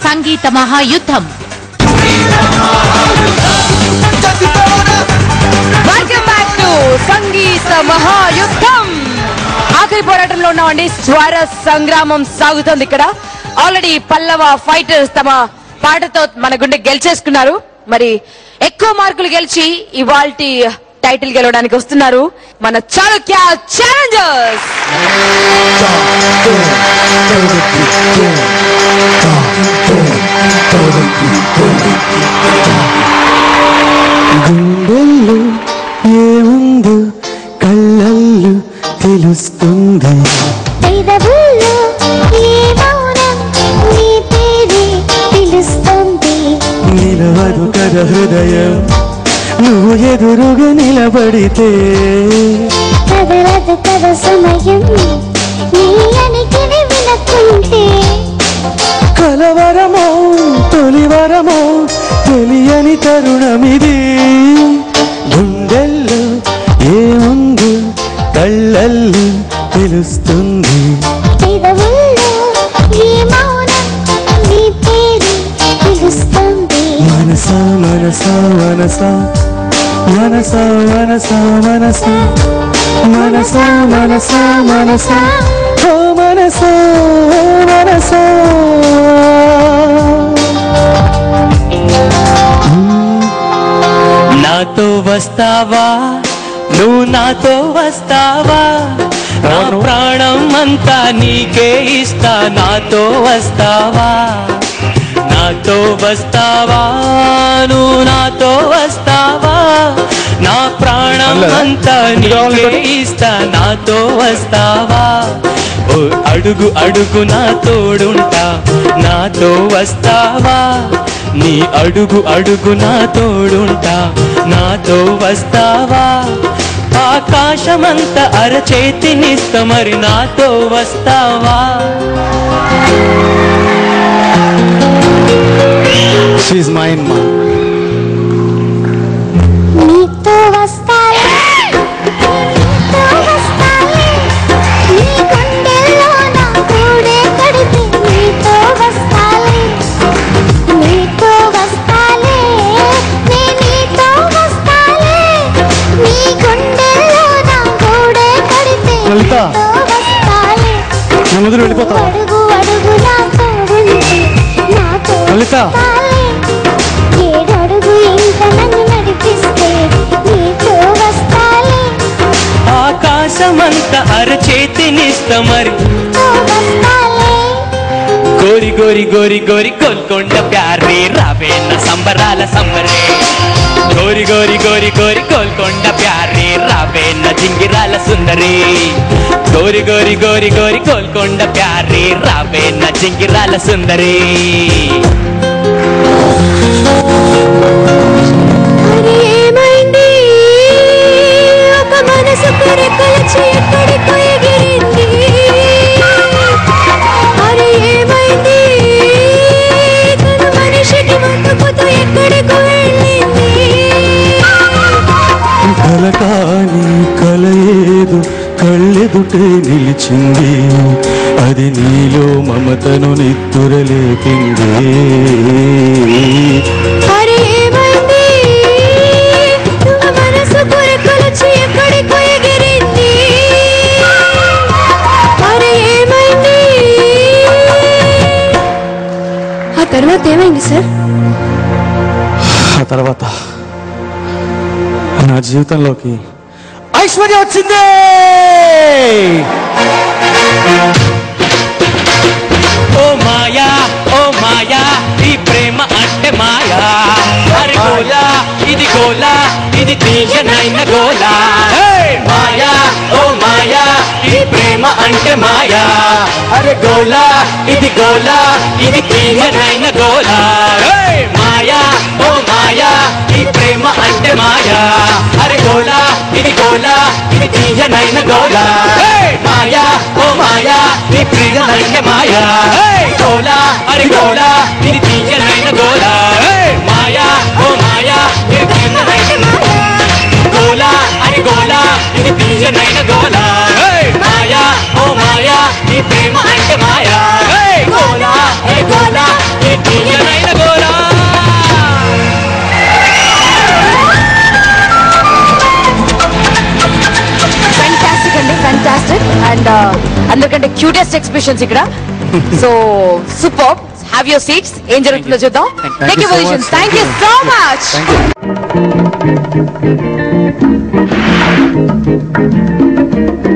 సంగీత మహాయుద్ధం welcome back to సంగీత మహాయుద్ధం ఆఖరి పోరాటంలో ఉన్నామండి స్వర సంగ్రామం సాగుతోంది ఇక్కడ ఆల్రెడీ పల్లవ ఫైటర్స్ తమ పాటతో మన గుండె గెలిచేసుకున్నారు మరి ఎక్కువ మార్కులు గెలిచి ఇవాల్టి టైటిల్ గెలవడానికి వస్తున్నారు మన చాళుక్య ఛాలెంజర్స్ గుండెల్లో ఏముందో కళ్ళల్లో తెలుస్తుంది పెదవుల్లో ఏ మౌనం నీ పేరే పిలుస్తుంది నిలవదు కదా హృదయం నువ్వు ఎదురుగా నిలబడితే కదలదు కద సమయం నీ అనికిని వినకుంటే కలవరమో తొలివరమో తెలియని తరుణమిది గుండెల్లో ఏముందో కళ్ళల్లో తెలుస్తుంది పెదవుల్లో ఏ మౌనం నీ పేరే పిలుస్తుంది మనసా మనసా మనసా మనసా మనసా మనసా మనసా మనసా మనసా ఓ మనసా మనసా నాతో వస్తావా నువ్వు నాతో వస్తావా నా ప్రాణం అంతా నీకే ఇస్తా నాతో వస్తావా నాతో వస్తావా నువ్వు నాతో వస్తావా నా ప్రాణం అంతా నీకే ఇస్తా నాతో వస్తావా ఓ అడుగు అడుగు నా తోడుంటా నాతో వస్తావా నీ అడుగు అడుగు నా తోడుంటా నాతో వస్తావా ఆకాశమంత అరచేతినిస్త మరి నాతో వస్తావా షీజ్ మైన్ మా నీతో వస్తాలే నీతో వస్తాలే నీ గుండెల్లో నా గూడే కడితే నీతో వస్తాలే నీతో వస్తాలే నే నీతో వస్తాలే నీ గుండెల్లో నా గూడే కడితే లలిత. నీతో వస్తాలే నా మొదలు వెళ్ళిపోతావా? అడుగు అడుగు నా తోడుంటే నాతో లలిత. వస్తాలే ఏడడుగు ఇంక నన్ను నడిపిస్తే నీతో వస్తాలే ఆకాశమంత అరచేతినిస్త మరి నీతో వస్తాలే గోరి గోరి గోరి గోరి గోల్కొండ ప్యారే రావేన్న సంబరాల సంబరే గోరి గోరి గోరి గోరి గోల్కొండ ప్యారే రావేన్న జింగిరాల సుందరి గోరి గోరి గోరి గోరి గోల్కొండ ప్యారే రావేన్న జింగిరాల సుందరి మరి ఏమైంది ఒక మనసు కొరకొలచి ఎక్కడికో ఎగిరింది మరి ఏమైంది తన మనిషికి మొక్కుకుతూ ఎక్కడికో వెళ్ళింది కల కాని కల ఏదు కళ్ళెదుటే నిలిచింది అది నీలో మమతను నిత్తురలేపింది మరి ఏమైంది ఒక మనసు కొరకొలచి ఎక్కడికో ఎగిరింది మరి ఏమైంది ఆ తర్వాత ఏమైంది సార్ ఆ తర్వాత నా జీవితంలోకి ఐశ్వర్య వచ్చింది ఓ మాయా ఓ మాయా ఈ ప్రేమ అంటే మాయా అరే గోలా ఇది గోలా ఇది తీయనైన గోలా మాయా ఓ మాయా ఈ ప్రేమ అంటే మాయా అరే గోలా ఇది గోలా ఇది తీయనైన గోలా మాయా ఓ మాయా ఈ ప్రేమ అంటే మాయా అరే గోలా ఇది గోలా ఇది తీయనైన గోలా మాయా ఓ మాయా ఈ ప్రేమ అంటే మాయా గోలా అరే గోలా ఇది తీయనైన గోలా మాయా ఓ మాయా ఇది తీయనైన గోలా అరే గోలా ఇది తీయనైన గోలా మాయా ఓ మాయా ఈ ప్రేమ అంటే మాయా గోలా అరే గోలా ఇది అండ్ అందరికంటే క్యూటెస్ట్ ఎక్స్ప్రెషన్స్ ఇక్కడ so super have your seats ఏం జరుగుతుందో చూద్దాం Thank take you you so position much. Thank you so much thank you